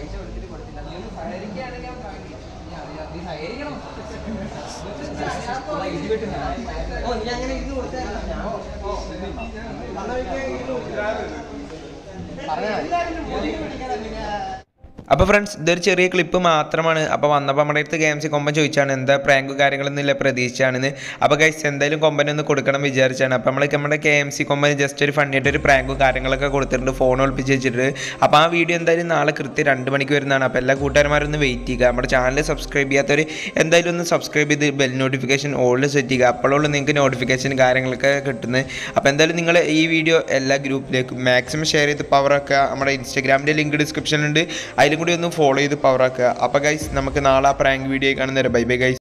പൈസ കൊടുത്തിട്ട് കൊടുത്തില്ല നീ ഒന്ന് സഹകരിക്കുകയാണെങ്കിൽ ഞാൻ prank ചെയ്യാം. നീ അറിയാം, നീ സഹകരിക്കണം ഓ നീ അങ്ങനെ ഇത് കൊടുത്തായിരുന്നു ഞാൻ പറഞ്ഞാൽ അപ്പോൾ ഫ്രണ്ട്സ് ഇതൊരു ചെറിയ ക്ലിപ്പ് മാത്രമാണ് അപ്പോൾ വന്നപ്പോൾ നമ്മുടെ അടുത്ത് ഗെയിംസ് കൊമ്പൻ ചോദിച്ചാണ് എന്താ പ്രാങ്കും കാര്യങ്ങളൊന്നുമില്ല പ്രതീക്ഷയാണെന്ന് അപ്പോൾ ഗൈസ് എന്തായാലും കൊമ്പൻ ഒന്ന് കൊടുക്കണം വിചാരിച്ചാണ് അപ്പോൾ നമ്മൾ നമ്മുടെ കെ എം സി കൊമ്പൻ ജസ്റ്റ് ഒരു ഫണ്ണിയായിട്ട് ഒരു പ്രാങ്കും കാര്യങ്ങളൊക്കെ കൊടുത്തിട്ടുണ്ട് ഫോൺ ഒളിപ്പിച്ച് വെച്ചിട്ട് അപ്പോൾ ആ വീഡിയോ എന്തായാലും നാളെ കൃത്യം രണ്ട് മണിക്ക് വരുന്നതാണ് അപ്പോൾ എല്ലാ കൂട്ടുകാരന്മാരും ഒന്ന് വെയിറ്റ് ചെയ്യുക നമ്മുടെ ചാനൽ സബ്സ്ക്രൈബ് ചെയ്യാത്തവർ എന്തായാലും ഒന്ന് സബ്സ്ക്രൈബ് ചെയ്ത് ബെൽ നോട്ടിഫിക്കേഷൻ ഓളിൽ സെറ്റ് ചെയ്യുക അപ്പോഴുള്ള നിങ്ങൾക്ക് നോട്ടിഫിക്കേഷൻ കാര്യങ്ങളൊക്കെ കിട്ടുന്നത് അപ്പോൾ എന്തായാലും നിങ്ങൾ ഈ വീഡിയോ എല്ലാ ഗ്രൂപ്പിലേക്കും മാക്സിമം ഷെയർ ചെയ്ത് പവറാക്കുക നമ്മുടെ ഇൻസ്റ്റാഗ്രാമിൻ്റെ ലിങ്ക് ഡിസ്ക്രിപ്ഷനിലുണ്ട് അതിലും കൂടി ഒന്ന് ഫോളോ ചെയ്ത് പവറാക്കുക അപ്പോൾ ഗൈസ് നമുക്ക് നാളെ ആ പ്രാങ്ക് വീഡിയോ കാണുന്നവരെ ബൈ ബൈ ഗൈസ്